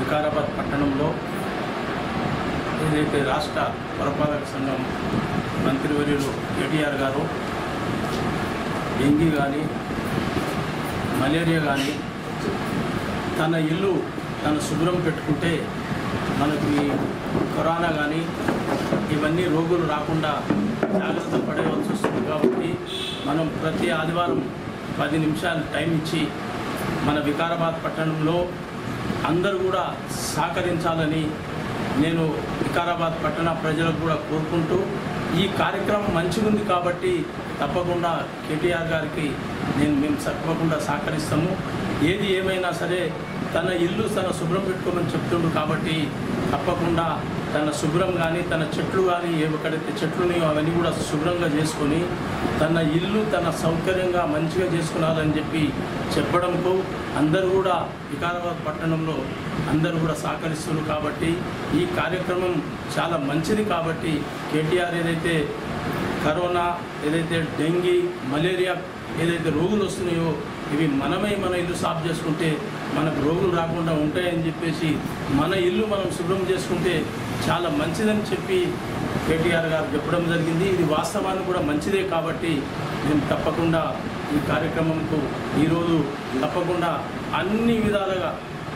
వికారాబాద్ పట్టణంలో ఏదైతే రాష్ట్ర పురపాలక సంఘం మంత్రివర్యులు కేటీఆర్ గారు డెంగీ కానీ మలేరియా కానీ తన ఇల్లు తను శుభ్రం పెట్టుకుంటే మనకి కరోనా కానీ ఇవన్నీ రోగులు రాకుండా జాగ్రత్త పడవలసి వస్తుంది కాబట్టి మనం ప్రతి ఆదివారం పది నిమిషాలు టైం ఇచ్చి మన వికారాబాద్ పట్టణంలో అందరూ కూడా సహకరించాలని నేను వికారాబాద్ పట్టణ ప్రజలకు కూడా కోరుకుంటూ ఈ కార్యక్రమం మంచిగా ఉంది కాబట్టి తప్పకుండా కేటీఆర్ గారికి నేను మేము తప్పకుండా సహకరిస్తాము ఏది ఏమైనా సరే తన ఇల్లు తన శుభ్రం పెట్టుకోమని చెప్తుండు కాబట్టి తప్పకుండా తన శుభ్రం కానీ తన చెట్లు కానీ ఎక్కడైతే చెట్లున్నాయో అవన్నీ కూడా శుభ్రంగా చేసుకొని తన ఇల్లు తన సౌకర్యంగా మంచిగా చేసుకున్నారని చెప్పి చెప్పడంతో అందరూ కూడా వికారాబాద్ పట్టణంలో అందరూ కూడా సహకరిస్తున్నారు కాబట్టి ఈ కార్యక్రమం చాలా మంచిది కాబట్టి కేటీఆర్ ఏదైతే కరోనా ఏదైతే డెంగీ మలేరియా ఏదైతే రోగులు వస్తున్నాయో ఇవి మనమే మన ఇల్లు సాఫ్ చేసుకుంటే మనకు రోగులు రాకుండా ఉంటాయని చెప్పేసి మన ఇల్లు మనం శుభ్రం చేసుకుంటే చాలా మంచిదని చెప్పి కేటీఆర్ గారు చెప్పడం జరిగింది ఇది వాస్తవానికి కూడా మంచిదే కాబట్టి నేను తప్పకుండా ఈ కార్యక్రమంకు ఈరోజు తప్పకుండా అన్ని విధాలుగా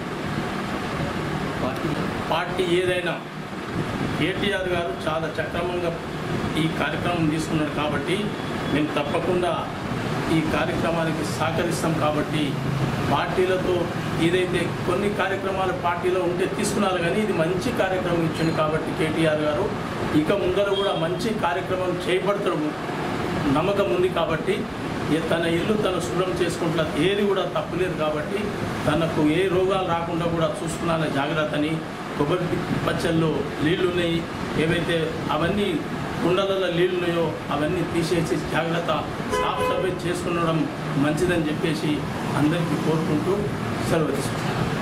పార్టీ ఏదైనా కేటీఆర్ గారు చాలా సక్రమంగా ఈ కార్యక్రమం తీసుకున్నాడు కాబట్టి మేము తప్పకుండా ఈ కార్యక్రమానికి సహకరిస్తాం కాబట్టి పార్టీలతో ఏదైతే కొన్ని కార్యక్రమాలు పార్టీలో ఉంటే తీసుకున్నారు కానీ ఇది మంచి కార్యక్రమం ఇచ్చింది కాబట్టి కేటీఆర్ గారు ఇక ముందర కూడా మంచి కార్యక్రమం చేపడతాడు నమ్మకం ఉంది కాబట్టి ఏ- తన ఇల్లు తను శుభ్రం చేసుకుంటా ఏది కూడా తప్పులేదు కాబట్టి తనకు ఏ రోగాలు రాకుండా కూడా చూసుకున్నానే జాగ్రత్తని కొబ్బరి పచ్చల్లో నీళ్లు ఉన్నాయి ఏవైతే అవన్నీ కుండలలో నీళ్ళు ఉన్నాయో అవన్నీ తీసేసి జాగ్రత్త సాఫ్ సఫాయి చేసుకునడం మంచిదని చెప్పేసి అందరికీ కోరుకుంటూ సెలవు తీసుకుంటాను